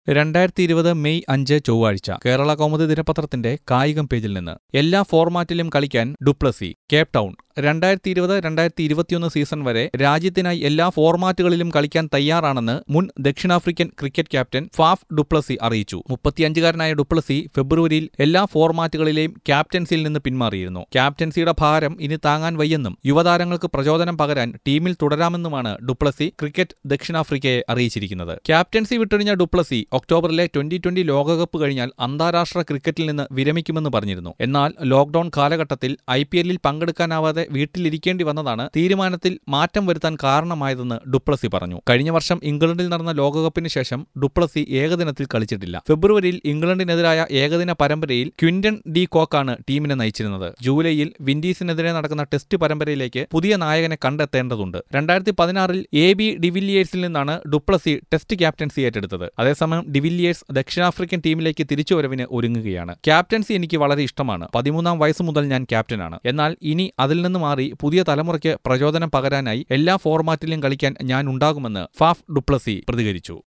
രണ്ടായിരത്തി ഇരുപത് മെയ് അഞ്ച് ചൊവ്വാഴ്ച കേരള കൗമുദി ദിനപത്രത്തിന്റെ കായികം പേജിൽ നിന്ന് എല്ലാ ഫോർമാറ്റിലും കളിക്കാൻ ഡുപ്ലസി കേപ്പ് ടൗൺ രണ്ടായിരത്തി ഇരുപത് രണ്ടായിരത്തി ഇരുപത്തിയൊന്ന് സീസൺ വരെ രാജ്യത്തിനായി എല്ലാ ഫോർമാറ്റുകളിലും കളിക്കാൻ തയ്യാറാണെന്ന് മുൻ ദക്ഷിണാഫ്രിക്കൻ ക്രിക്കറ്റ് ക്യാപ്റ്റൻ ഫാഫ് ഡുപ്ലസി അറിയിച്ചു മുപ്പത്തിയഞ്ചുകാരനായ ഡുപ്ലസി ഫെബ്രുവരിയിൽ എല്ലാ ഫോർമാറ്റുകളിലെയും ക്യാപ്റ്റൻസിയിൽ നിന്ന് പിന്മാറിയിരുന്നു ക്യാപ്റ്റൻസിയുടെ ഭാരം ഇനി താങ്ങാൻ വയ്യെന്നും യുവതാരങ്ങൾക്ക് പ്രചോദനം പകരാൻ ടീമിൽ തുടരാമെന്നുമാണ് ഡുപ്ലസി ക്രിക്കറ്റ് ദക്ഷിണാഫ്രിക്കയെ അറിയിച്ചിരിക്കുന്നത് ക്യാപ്റ്റൻസി വിട്ടൊഴിഞ്ഞ ഡുപ്ലസി ഒക്ടോബറിലെ ട്വന്റി ട്വന്റി ലോകകപ്പ് കഴിഞ്ഞാൽ അന്താരാഷ്ട്ര ക്രിക്കറ്റിൽ നിന്ന് വിരമിക്കുമെന്ന് പറഞ്ഞിരുന്നു എന്നാൽ ലോക്ഡൌൺ കാലഘട്ടത്തിൽ ഐ പി എല്ലിൽ പങ്കെടുക്കാനാവാതെ വീട്ടിലിരിക്കേണ്ടി വന്നതാണ് തീരുമാനത്തിൽ മാറ്റം വരുത്താൻ കാരണമായതെന്ന് ഡുപ്ലസി പറഞ്ഞു കഴിഞ്ഞ വർഷം ഇംഗ്ലണ്ടിൽ നടന്ന ലോകകപ്പിന് ശേഷം ഡുപ്ലസി ഏകദിനത്തിൽ കളിച്ചിട്ടില്ല ഫെബ്രുവരിയിൽ ഇംഗ്ലണ്ടിനെതിരായ ഏകദിന പരമ്പരയിൽ ക്വിന്റൺ ഡി കോക്കാണ് ടീമിനെ നയിച്ചിരുന്നത് ജൂലൈയിൽ വിൻഡീസിനെതിരെ നടക്കുന്ന ടെസ്റ്റ് പരമ്പരയിലേക്ക് പുതിയ നായകനെ കണ്ടെത്തേണ്ടതുണ്ട് രണ്ടായിരത്തി പതിനാറിൽ എ ബി ഡിവില്ലിയേഴ്സിൽ നിന്നാണ് ഡുപ്ലസി ടെസ്റ്റ് ക്യാപ്റ്റൻസി ഏറ്റെടുത്തത് അതേസമയം ഡിവില്ലിയേഴ്സ് ദക്ഷിണാഫ്രിക്കൻ ടീമിലേക്ക് തിരിച്ചുവരവിന് ഒരുങ്ങുകയാണ് ക്യാപ്റ്റൻസി എനിക്ക് വളരെ ഇഷ്ടമാണ് പതിമൂന്നാം വയസ്സ് മുതൽ ഞാൻ ക്യാപ്റ്റനാണ് എന്നാൽ ഇനി അതിൽ നിന്ന് മാറി പുതിയ തലമുറയ്ക്ക് പ്രചോദനം പകരാനായി എല്ലാ ഫോർമാറ്റിലും കളിക്കാൻ ഞാൻ ഉണ്ടാകുമെന്ന് ഫാഫ് ഡുപ്ലസി പ്രതികരിച്ചു